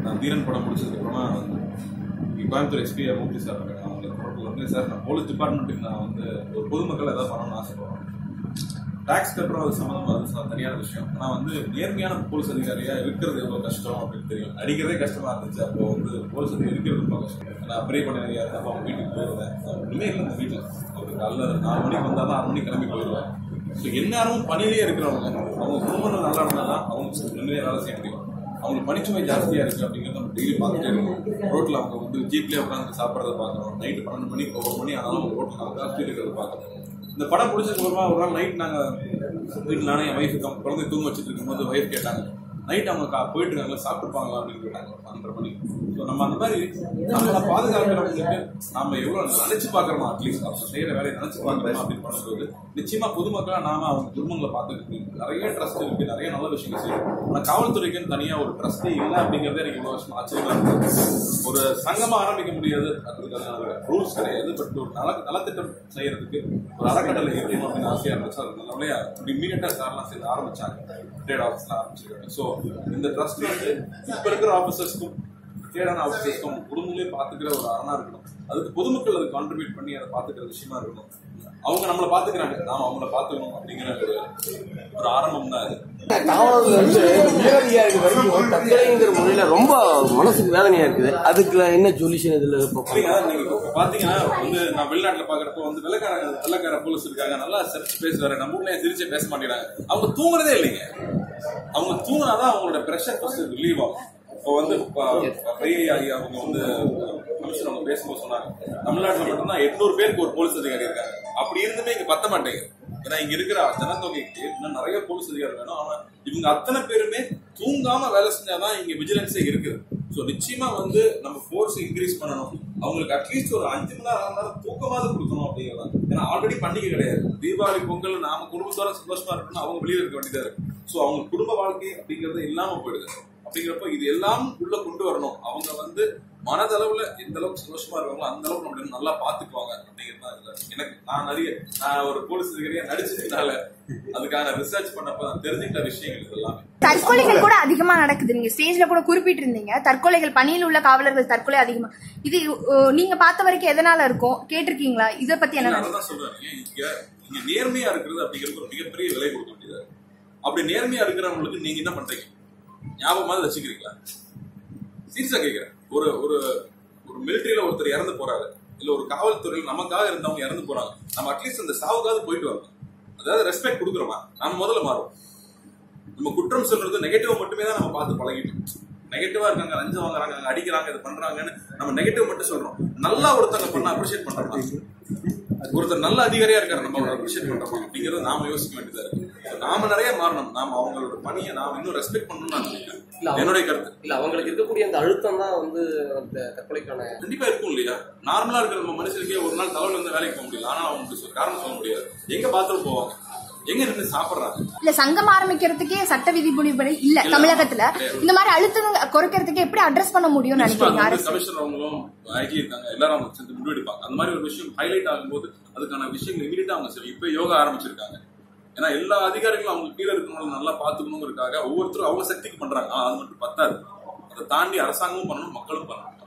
நான் தீரன் படம் முடிச்சதுக்கு அப்புறமா இங்க கோயம்புத்தூர் எஸ்பி மூர்த்தி சார் இருக்காங்க அவங்களை தொடர்பு வந்து சார் நான் போலீஸ் டிபார்ட்மெண்ட்டுக்கு நான் வந்து ஒரு பொதுமக்கள் ஏதாவது பண்ணணும்னு ஆசைப்படுறேன் டாக்ஸ் கட்டுறோம் அது சம்மந்தமா அது ச- தனியான விஷயம் ஆனால் வந்து நேர்மையான போலீஸ் அதிகாரியா இருக்கிறது எவ்வளவு கஷ்டம் அப்படின்னு தெரியும் அடிக்கிறதே கஷ்டமா இருந்துச்சு அப்போ வந்து போலீஸ் அதிகாரி இருக்கிறது ரொம்ப கஷ்டம் நான் பெரிய பண்ண அதிகாரி அப்போ அவங்க வீட்டுக்கு போயிருந்தேன் ஒன்றுமே இல்லை இந்த வீட்டில் ஒரு காலைல நாலு மணிக்கு வந்தாலும் ஆறு மணிக்கு கிளம்பி போயிடுவேன் ஸோ எந்நேரமும் பணியிலே இருக்கிறவங்க அவங்க குடும்பங்கள் நல்லா இருந்தால் தான் அவங்க நிம்மதியாக வேலை செய்ய முடியும் அவங்களுக்கு பணிச்சுமை ஜாஸ்தியா இருக்கு அப்படிங்கிறத நம்ம டெய்லி பார்த்துட்டே இருக்கோம் ரோட்ல அவங்க வந்து ஜீப்லேயே உட்காந்து சாப்பிட்றத பார்க்குறோம் நைட்டு பன்னெண்டு மணிக்கு ஒரு மணி ஆனாலும் அவங்க ரோட்ல நல்லா காஸ்ட்லி இருக்கிறத பார்க்குறோம் இந்த படம் பிடிச்சதுக்கு அப்புறமா ஒரு நாள் நைட் நாங்க வீட்டில் நானே என் ஒய்ஃபுக்கு குழந்தை தூங்க வச்சுட்டு இருக்கும்போது ஒய்ஃப் கேட்டாங்க நைட் அவங்க கா- போயிட்டு இருக்காங்களா சாப்பிட்டுப்பாங்களா அப்படின்னு கேட்டாங்க பன்னெண்டரை மணி ஸோ நம்ம அந்த மாதிரி நம்மளை பாதுகாக்கிறவங்களுக்கு நாம எவ்வளவு நினைச்சு பார்க்கறோமா அட்லீஸ்ட் அவங்க செய்யற வேலையை நினைச்சு பார்க்கறோமா அப்படின்னு பண்ணும்போது நிச்சயமா பொதுமக்களா நாம அவங்க குடும்பங்களை பார்த்துக்கிட்டு நிறைய ட்ரஸ்ட் இருக்கு நிறைய நல்ல விஷயங்கள் செய்யும் ஆனா காவல்துறைக்குன்னு தனியா ஒரு ட்ரஸ்டே இல்லை அப்படிங்கறதே எனக்கு இவ்வளவு வருஷம் ஆச்சரியமா இருக்கு ஒரு சங்கமா ஆரம்பிக்க முடியாது அதுக்கான ரூல்ஸ் கிடையாது பட் ஒரு நல நலத்திட்டம் செய்யறதுக்கு ஒரு அறக்கட்டளை இருக்கணும் அப்படின்னு ஆசையா இருந்துச்சு அது நல்லபடியா இம்மீடியட்டா சார்லாம் செய்து ஆரம்பிச்சாங்க ட்ரேட் ஆஃபீஸ்ல ஆரம்பிச்சிருக்காங்க ஸோ இந்த ட்ரஸ்ட் வந்து இப்ப இருக்கிற ஆஃபீஸர்ஸ்க்கும் ரிட்டையர்டான ஆஃபீஸர்ஸ்க்கும் குடும்பங்களே பாத்துக்கிற ஒரு அரணா இருக்கணும் அதுக்கு பொதுமக்கள் அதை கான்ட்ரிபியூட் பண்ணி அதை பாத்துக்கிற விஷயமா இருக்கணும் அவங்க நம்மளை பாத்துக்கிறாங்க நாம அவங்கள பாத்துக்கணும் அப்படிங்கிற ஒரு ஒரு ஆரம்பம் தான் இது காவலர்கள் வந்து உயரதிகாரிகள் வரைக்கும் தற்கொலைங்கிற முறையில ரொம்ப மனசுக்கு வேதனையா இருக்குது அதுக்கு என்ன சொல்யூஷன் இதுல இப்போ இல்லைங்க நீங்க இப்ப பாத்தீங்கன்னா வந்து நான் வெளிநாட்டுல பாக்குறப்போ வந்து வெள்ளக்கார வெள்ளக்கார போலீஸ் இருக்காங்க நல்லா சிரிச்சு பேசுறாரு நம்ம ஊர்ல ஏன் சிரிச்சே பேச மாட்டேங்கிறாங்க அவங்க தூங்குறதே இல்லைங்க அவங்க தூங்குனாதான் அவங்களோட ப்ரெஷர் ஃபர்ஸ்ட் ரிலீவ் ஆகும் இப்போ வந்து பெரிய ஐயா அவங்க வந்து கமிஷன் அவங்க பேசும்போது சொன்னாங்க தமிழ்நாட்டுல மட்டும்தான் எட்நூறு பேருக்கு ஒரு போலீஸ் அதிகாரி இருக்காங்க அப்படி இருந்துமே இங்க பத்த மாட்டேங்குது ஏன்னா இங்க இருக்கிற ஜனத்தொகைக்கு இன்னும் நிறைய போலீஸ் அதிகாரி வேணும் ஆனா இவங்க அத்தனை பேருமே தூங்காம வேலை செஞ்சாதான் இங்க விஜிலன்ஸே இருக்குது ஸோ நிச்சயமா வந்து நம்ம ஃபோர்ஸ் இன்க்ரீஸ் பண்ணணும் அவங்களுக்கு அட்லீஸ்ட் ஒரு அஞ்சு மணி நேரம் ஆறு மணி நேரம் தூக்கமாவது கொடுக்கணும் அப்படிங்கிறதான் ஏன்னா ஆல்ரெடி பண்டிகை கிடையாது தீபாவளி பொங்கல் நாம குடும்பத்தோட சந்தோஷமா இருக்கணும் அவங்க வெளியே இருக்க வேண்டியதா இருக்கு ஸோ அவங்க குடும்ப வாழ்க்கை அப்படிங்கிறது இல்லாம போயிடுது அப்படிங்கிறப்போ இது எல்லாம் உள்ள கொண்டு வரணும் அவங்க வந்து மனதளவுல எந்த அளவுக்கு சந்தோஷமா இருக்காங்களோ அந்த அளவுக்கு நம்ம நல்லா பாத்துக்குவாங்க அப்படிங்கிறது தான் இதுல எனக்கு நான் நிறைய நான் ஒரு போலீஸ் அதிகாரியா நடிச்சதுனால அதுக்கான ரிசர்ச் பண்ணப்ப நான் தெரிஞ்சுக்கிட்ட விஷயங்கள் இது எல்லாமே தற்கொலைகள் கூட அதிகமா நடக்குது நீங்க ஸ்டேஜ்ல கூட குறிப்பிட்டு இருந்தீங்க தற்கொலைகள் பணியில் உள்ள காவலர்கள் தற்கொலை அதிகமா இது அஹ், நீங்க பார்த்த வரைக்கும் எதனால இருக்கும் கேட்டிருக்கீங்களா இத பத்தி என்ன நான் நினைக்கிறீங்க? அதான் சொல்றேன் இங்க இங்க நேர்மையா இருக்கிறது அப்படிங்கிறது ஒரு மிகப்பெரிய விலை கொடுக்க வேண்டியதா இருக்கு. அப்படி நேர்மையா இருக்கிறவங்களுக்கு நீங்க என்ன பண்றீங்க ஞாபகமாவது வச்சுக்கிறீங்களா சீரியஸா கேக்குறேன் ஒரு ஒரு ஒரு மிலிட்டரியில ஒருத்தர் இறந்து போறாரு இல்ல ஒரு காவல்துறையில் நமக்காக இருந்தவங்க இறந்து போறாங்க நம்ம அட்லீஸ்ட் அந்த சாவுக்காவது போயிட்டு வரணும் அதாவது ரெஸ்பெக்ட் கொடுக்குறோமா நம்ம முதல்ல மாறும் நம்ம குற்றம் சொல்றது நெகட்டிவ் மட்டுமே தான் நம்ம பார்த்து பழகிட்டோம் நெகட்டிவா இருக்காங்க லஞ்சம் வாங்குறாங்க அங்க அடிக்கிறாங்க இது பண்றாங்கன்னு நம்ம நெகட்டிவ் மட்டும் சொல்றோம் நல்லா ஒருத்தங்க பண்ண அப்ரிஷியேட் பண்றோமா ஒருத்தர் நல்ல அதிகாரியா இருக்காரு நம்ம அவரை அப்ரிஷியேட் பண்றோமா அப்படிங்கறத நாம யோசிக்க வேண்டியதா இருக்கு So, நாம நிறைய மாறணும் நாம அவங்களோட பணியை நாம இன்னும் ரெஸ்பெக்ட் பண்ணணும்னு நான் இல்ல, நினைக்கிறேன் அவங்க- என்னுடைய கருத்து இல்ல அவங்களுக்கு இருக்கக்கூடிய அந்த அழுத்தம் தான் வந்து அந்த தற்கொலைக்கான கண்டிப்பா இருக்கும் இல்லையா நார்மலா இருக்கிற நம்ம மனுஷனுக்கே ஒரு நாள் தலைவலி வந்து வேலைக்கு போக முடியல ஆனா அவங்களுக்கு சொ- காரணம் சொல்ல முடியாது எங்க பாத்ரூம் போவாங்க எங்க நின்று சாப்பிடுறாங்க இல்ல சங்கம் ஆரம்பிக்கிறதுக்கே சட்ட விதிமுறைப்படி இல்ல இல்ல. தமிழகத்துல இந்த மாதிரி அழுத்தம் குறைக்கிறதுக்கு எப்படி அட்ரஸ் பண்ண முடியும்னு நினைக்கிறீங்க அரசு கமிஷனர் அவங்களும் ஐடி இருக்காங்க எல்லாரும் அவங்க சேர்ந்து முடிவெடுப்பாங்க அந்த மாதிரி ஒரு விஷயம் ஹைலைட் ஆகும்போது அதுக்கான விஷயங்கள் இமீடியட்டா அவங்க செய்யும் இப்ப யோகா ஆரம்பிச்சிருக்காங்க ஏன்னா எல்லா அதிகாரிகளும் அவங்க கீழே இருக்கவங்களை நல்லா பாத்துக்கணுங்கிறதுக்காக ஒவ்வொருத்தரும் அவங்க சக்திக்கு பண்றாங்க ஆனா அது மட்டும் பத்தாது அதை தாண்டி அரசாங்கமும் பண்ணணும் மக்களும் பண்ணணும்